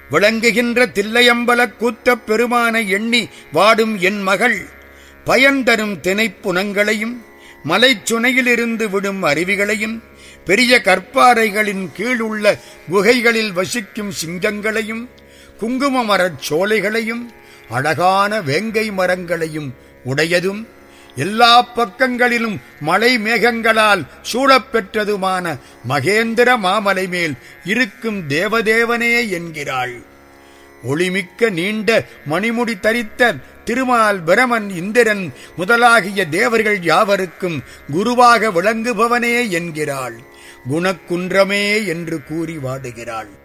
விளங்குகின்ற தில்லையம்பலக் கூத்தப் பெருமானை எண்ணி வாடும் என் மகள் பயன் தரும் திணைப்புணங்களையும் மலைச்சுனையிலிருந்து விடும் அருவிகளையும் பெரிய கற்பாறைகளின் கீழ் உள்ள குகைகளில் வசிக்கும் சிங்கங்களையும் குங்கும மரச் சோலைகளையும் அழகான வேங்கை மரங்களையும் உடையதும் எல்லா பக்கங்களிலும் மலை மேகங்களால் சூழப்பெற்றதுமான மகேந்திர மாமலை மேல் இருக்கும் தேவதேவனே என்கிறாள் ஒளிமிக்க நீண்ட மணிமுடி தரித்த திருமால் பிரமன் இந்திரன் முதலாகிய தேவர்கள் யாவருக்கும் குருவாக விளங்குபவனே என்கிறாள் குணக்குன்றமே என்று கூறி வாடுகிறாள்